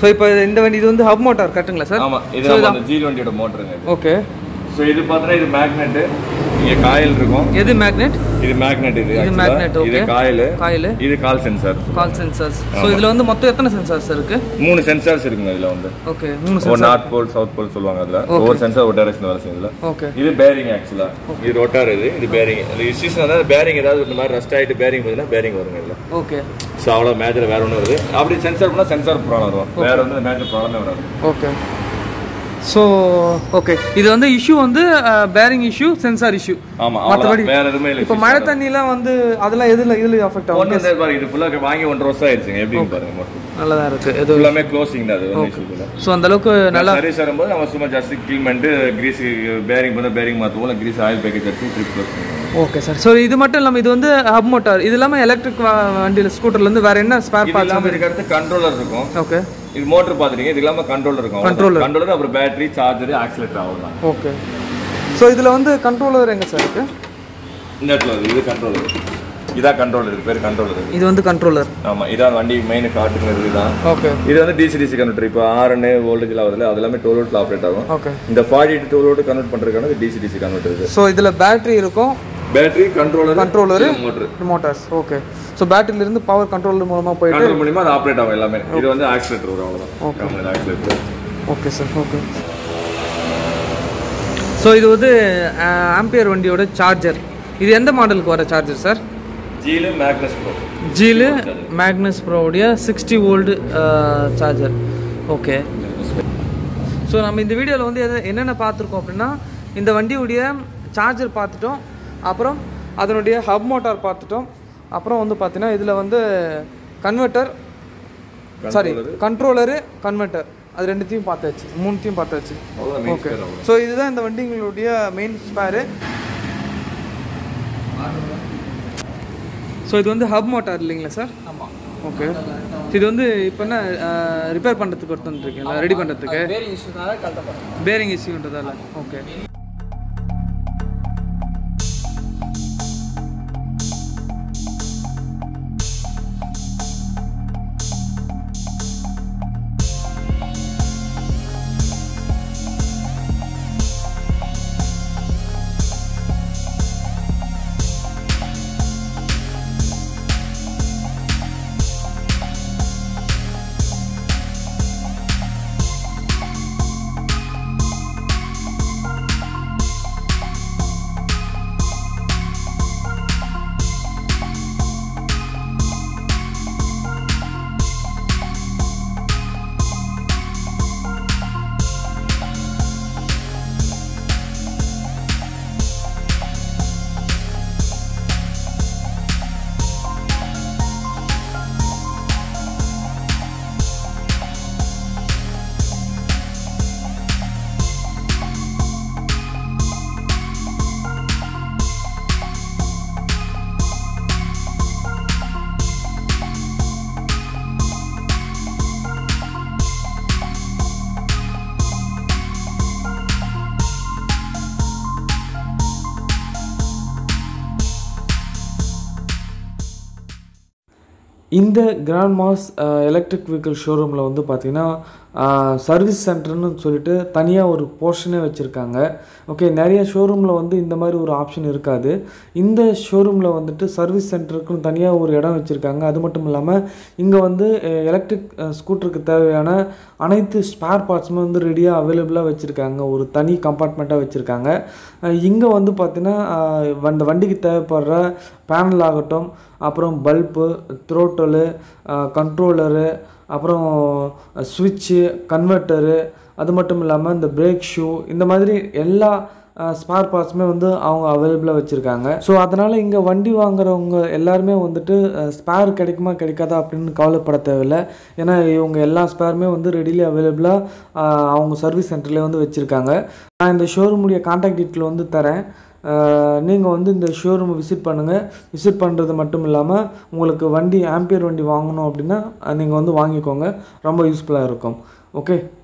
So இப்போ இந்த வண்டி இது வந்து ஹப் மோட்டார் கரெக்ட்டுங்களா சார் ஆமா இது நம்ம அந்த ஜீல் வண்டியோட மோட்டருங்க இது ஓகே ஸோ இது பார்த்தீங்கன்னா இது மேக்னெட் இங்க காயில் இருக்கும் எது மேக்னெட் இது மேக்னெட் இது இது actually. magnet, இது okay. காயில் காயில் இது hall sensor hall sensors so இதில் வந்து மொத்தம் எத்தனை சென்சார்ஸ் இருக்கு மூணு சென்சார்ஸ் இருக்குங்க இதுல வந்து ஓகே மூணு ஒரு sensor north pole south pole சொல்லுவாங்க அதுல ஒவ்வொரு சென்சார் ஒரு டைரக்ஷன் வேலை செய்யுதுல ஓகே இது பேரிங் ஆக்சுவலா இது ரோட்டார் இது இது பேரிங் இது இஷ்யூஸ் வந்து பேரிங் ஏதாவது இந்த மாதிரி ரஸ்ட் ஆயிட்டு பேரிங் போதுன்னா பேரிங் வருங்க இதுல ஓகே ஸோ அவ்வளோ மேஜர் வேற ஒன்று வருது அப்படி சென்சார் பண்ணால் சென்சார் ப்ராப்ளம் வரும் வேற வந்து மேஜர் ப்ராப்ளமே வராது ஓகே ஸோ ஓகே இது வந்து இஷ்யூ வந்து பேரிங் இஷ்யூ சென்சார் இஷ்யூ ஆமா மற்றபடி அவ்வளவுதான். வேற எதுவுமே இல்லை இப்போ மழை தண்ணிலாம் வந்து அதெல்லாம் எதில் இதில் அஃபெக்ட் ஆகும் ஒன்று பாருங்க இது ஃபுல்லாக வாங்கி ஒன்றரை வருஷம் ஆயிடுச்சுங்க எப்படின்னு பாருங்க மட்டும் நல்லா தான் இருக்கு இது ஃபுல்லாமே க்ளோசிங் தான் அது ஒன்றும் இஷ்யூ இல்லை ஸோ அந்த அளவுக்கு நல்லா சர்வீஸ் வரும்போது நம்ம சும்மா ஜஸ்ட் க்ளீன் பண்ணிட்டு கிரீஸ் பேரிங் பண்ண பேரிங் மாற்றுவோம் இல்லை கிரீஸ் ஆயில் பேக்கேஜ் அடிச்சு ட்ரிப் க்ளோஸ் பண்ணுவோம் ஓகே சார் ஸோ இது மட்டும் இல்லாமல் இது வந்து ஹப் மோட்டார் இது இல்லாமல் எலக்ட்ரிக் வண்டியில் ஸ்கூட்டர்லேருந்து வேற என்ன ஸ்பேர் இது பார்ட்ஸ் இல்லாமல் இதுக்கு அடுத்து கண்ட்ரோலர் இருக்கும் ஓகே இது மோட்டர் பார்த்துட்டீங்க இது இல்லாமல் கண்ட்ரோலர் இருக்கும் Controller. கண்ட்ரோலர் அப்புறம் பேட்டரி சார்ஜர் ஆக்சிலேட்டர் அவ்வளோதான் ஓகே ஸோ இதில் வந்து கண்ட்ரோலர் எங்கே சார் இருக்கு இந்த இடத்துல வருது. இது கண்ட்ரோலர் இதான் கண்ட்ரோலர் இது பேர் கண்ட்ரோலர் இது வந்து கண்ட்ரோலர் ஆமா இதான் வண்டி மெயின் காட்டுங்கிறது இதுதான் ஓகே இது வந்து டிசி டிசி கன்வெர்டர் இப்போ ஆர்என் வோல்டேஜில் ஆகுதுல அது எல்லாமே டுவெல் வோல்ட்டில் ஆப்ரேட் ஆகும் ஓகே இந்த forty two twelve volt convert பண்ணுறதுக்கான டிசி டிசி கன்வெர்டர் இது ஸோ இதில் பேட்டரி இருக்கும் battery controller Controller. Motor motors okay so பேட்டரியிலேருந்து பவர் கண்ட்ரோலர் மூலமாக போயிட்டு கண்ட்ரோல் மூலியமா அது ஆப்ரேட் ஆகும் எல்லாமே இது வந்து ஆக்சிலேட்டர் வரும் அவ்வளோதான் accelerator okay sir okay so இது வந்து ஆம்பியர் வண்டியோட சார்ஜர் இது எந்த மாடலுக்கு வர சார்ஜர் சார் ஜீலு மேக்னஸ் ப்ரோ ஜீலு மேக்னஸ் ப்ரோவுடைய sixty volt charger okay so நம்ம இந்த வீடியோவில் வந்து எது என்னென்ன பார்த்துருக்கோம் அப்படின்னா இந்த வண்டியுடைய சார்ஜர் பார்த்துட்டோம் அப்புறம் அதனுடைய ஹப் மோட்டார் பார்த்துட்டோம் அப்புறம் வந்து பார்த்தீங்கன்னா இதில் வந்து கன்வெர்ட்டர் சாரி கண்ட்ரோலரு கன்வெர்ட்டர் அது ரெண்டுத்தையும் பார்த்தாச்சு மூணுத்தையும் பார்த்தாச்சு அவ்வளோதான் ஓகே ஸோ இதுதான் இந்த வண்டிங்களுடைய மெயின் ஸ்பேரு ஸோ இது வந்து ஹப் மோட்டார் இல்லைங்களா சார் ஆமாம் ஓகே இது வந்து இப்போ என்ன ரிப்பேர் பண்ணுறதுக்கு ஒருத்தன் ரெடி பண்ணுறதுக்கு பேரிங் இஷ்யூன்றதால ஓகே இந்த கிராண்ட் மாஸ் எலக்ட்ரிக் வெஹிக்கிள் ஷோரூமில் வந்து பார்த்திங்கன்னா சர்வீஸ் சென்டர்னு சொல்லிட்டு தனியாக ஒரு போர்ஷனே வச்சுருக்காங்க ஓகே நிறைய ஷோரூமில் வந்து இந்த மாதிரி ஒரு ஆப்ஷன் இருக்காது இந்த ஷோரூமில் வந்துட்டு சர்வீஸ் சென்டருக்குன்னு தனியாக ஒரு இடம் வச்சுருக்காங்க அது மட்டும் இல்லாமல் இங்கே வந்து எலக்ட்ரிக் ஸ்கூட்டருக்கு தேவையான அனைத்து ஸ்பேர் பார்ட்ஸுமே வந்து ரெடியாக அவைலபிளாக வச்சுருக்காங்க ஒரு தனி கம்பார்ட்மெண்ட்டாக வச்சுருக்காங்க இங்கே வந்து பார்த்திங்கன்னா அந்த வண்டிக்கு தேவைப்படுற பேனல் ஆகட்டும் அப்புறம் பல்பு த்ரோட்டலு கண்ட்ரோலரு அப்புறம் ஸ்விட்சு கன்வெர்ட்டரு அது மட்டும் இல்லாமல் இந்த பிரேக் ஷூ இந்த மாதிரி எல்லா ஸ்பேர் பார்ட்ஸுமே வந்து அவங்க அவைலபிளாக வச்சுருக்காங்க ஸோ அதனால் இங்கே வண்டி வாங்குறவங்க எல்லாருமே வந்துட்டு ஸ்பேர் கிடைக்குமா கிடைக்காதா அப்படின்னு கவலைப்பட தேவையில்லை ஏன்னா இவங்க எல்லா ஸ்பேருமே வந்து ரெடிலி அவைலபிளாக அவங்க சர்வீஸ் சென்டர்லேயே வந்து வச்சுருக்காங்க நான் இந்த ஷோரூமுடைய கான்டாக்ட் டீட்டெயில் வந்து தரேன் நீங்கள் வந்து இந்த ஷோரூமை விசிட் பண்ணுங்கள் விசிட் பண்ணுறது மட்டும் இல்லாமல் உங்களுக்கு வண்டி ஆம்பியர் வண்டி வாங்கணும் அப்படின்னா நீங்கள் வந்து வாங்கிக்கோங்க ரொம்ப யூஸ்ஃபுல்லாக இருக்கும் ஓகே